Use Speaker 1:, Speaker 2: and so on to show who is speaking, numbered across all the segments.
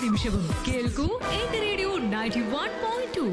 Speaker 1: നിമിഷവും കേൾക്കൂ എന്റെ radio ninety one point two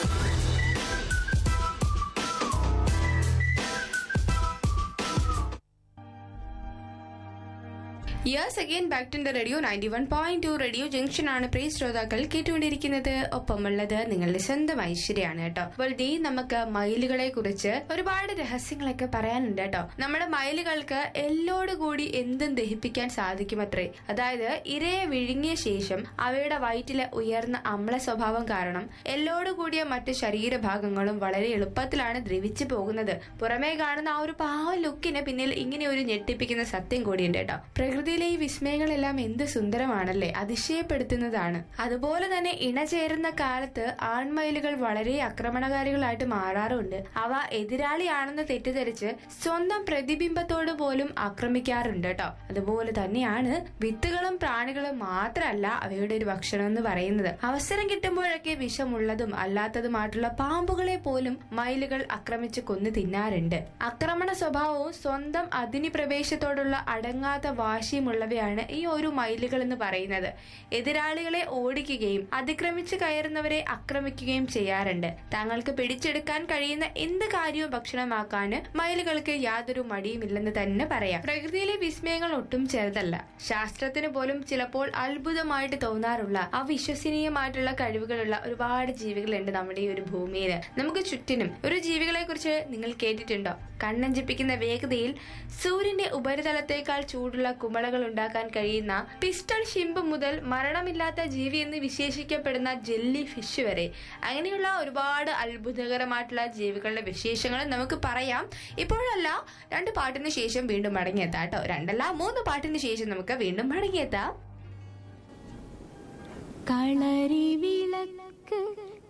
Speaker 2: yes again back to radio ninety one point two radio junction ആണ് പ്രിയ ശ്രോതാക്കൾ കേട്ടുകൊണ്ടിരിക്കുന്നത് ഒപ്പമുള്ളത് നിങ്ങളുടെ സ്വന്തം ഐശ്വര്യാണ് കേട്ടോ അപ്പോൾ ദേ നമുക്ക് മയിലുകളെ കുറിച്ച് ഒരുപാട് രഹസ്യങ്ങളൊക്കെ പറയാനുണ്ട് കേട്ടോ നമ്മുടെ മയിലുകൾക്ക് എല്ലോട് കൂടി എന്തും ദഹിപ്പിക്കാൻ സാധിക്കുമത്രേ അതായത് ഇരയെ വിഴുങ്ങിയ ശേഷം അവയുടെ വയറ്റിലെ ഉയർന്ന അമ്ല സ്വഭാവം കാരണം എല്ലോട് കൂടിയ മറ്റ് ശരീരഭാഗങ്ങളും വളരെ എളുപ്പത്തിലാണ് ദ്രവിച്ചു പോകുന്നത് പുറമേ കാണുന്ന ആ ഒരു പാവ ലുക്കിന് പിന്നിൽ ഇങ്ങനെ ഒരു ഞെട്ടിപ്പിക്കുന്ന സത്യം കൂടിയുണ്ട് കേട്ടോ പ്രകൃതിയിലെ ഈ വിസ്മയങ്ങളെല്ലാം എന്ത് സുന്ദരമാണല്ലേ അതിശയപ്പെടുത്തുന്നതാണ് അതുപോലെ തന്നെ ഇണചേരുന്ന കാലത്ത് ആൺമയിലുകൾ വളരെ ആക്രമണകാരികളായിട്ട് മാറാറുണ്ട് അവ എതിരാളിയാണെന്ന് തെറ്റിദ്ധരിച്ച് സ്വന്തം പ്രതിബിംബത്തോട് പോലും ആക്രമിക്കാറുണ്ട് കേട്ടോ അതുപോലെ തന്നെയാണ് വിത്തുകളും പ്രാണികളും മാത്രമല്ല അവയുടെ ഒരു ഭക്ഷണം എന്ന് പറയുന്നത് അവസരം കിട്ടുമ്പോഴൊക്കെ വിഷമുള്ളതും അല്ലാത്തതുമായിട്ടുള്ള പാമ്പുകളെ പോലും മയിലുകൾ ആക്രമിച്ച് കൊന്നു തിന്നാറുണ്ട് ആക്രമണ സ്വഭാവവും സ്വന്തം അഗ്നിപ്രവേശത്തോടുള്ള അടങ്ങാത്ത വാശിയുമുള്ളവയാണ് ഈ ഒരു മയിലുകൾ എന്ന് പറയുന്നത് എതിരാളികളെ ഓടിക്കുകയും അതിക്രമിച്ച് കയറുന്നവരെ ആക്രമിക്കുകയും ചെയ്യാറുണ്ട് തങ്ങൾക്ക് പിടിച്ചെടുക്കാൻ കഴിയുന്ന എന്ത് കാര്യവും ഭക്ഷണമാക്കാൻ മയിലുകൾക്ക് യാതൊരു മടിയുമില്ലെന്ന് തന്നെ പറയാം പ്രകൃതിയിലെ വിസ്മയങ്ങൾ ഒട്ടും ചെറുതല്ല ശാസ്ത്രത്തിന് പോലും ചിലപ്പോൾ അത്ഭുതമായിട്ട് തോന്നാറുള്ള അവിശ്വസനീയമായിട്ടുള്ള കഴിവുകളുള്ള ഒരുപാട് ജീവികളുണ്ട് നമ്മുടെ ഈ ഒരു ഭൂമിയിൽ നമുക്ക് ചുറ്റിനും ഒരു ജീവികളെ കുറിച്ച് നിങ്ങൾ കേട്ടിട്ടുണ്ടോ കണ്ണഞ്ചിപ്പിക്കുന്ന വേഗതയിൽ സൂര്യന്റെ ഉപരിതലത്തേക്കാൾ ചൂടുള്ള കുമളകൾ ഉണ്ടാക്കാൻ കഴിയുന്ന പിസ്റ്റൾ ഷിമ്പ് മുതൽ മരണമില്ലാത്ത ജീവി എന്ന് വിശേഷിക്കപ്പെടുന്ന ജെല്ലി ഫിഷ് വരെ അങ്ങനെയുള്ള ഒരുപാട് അത്ഭുതകരമായിട്ടുള്ള ജീവികളുടെ വിശേഷങ്ങൾ നമുക്ക് പറയാം ഇപ്പോഴല്ല രണ്ട് പാട്ടിന് ശേഷം വീണ്ടും മടങ്ങിയെത്താം കേട്ടോ രണ്ടല്ല മൂന്ന് പാട്ടിന് ശേഷം നമുക്ക് വീണ്ടും മടങ്ങിയെത്താം
Speaker 3: കളരി വിളക്ക്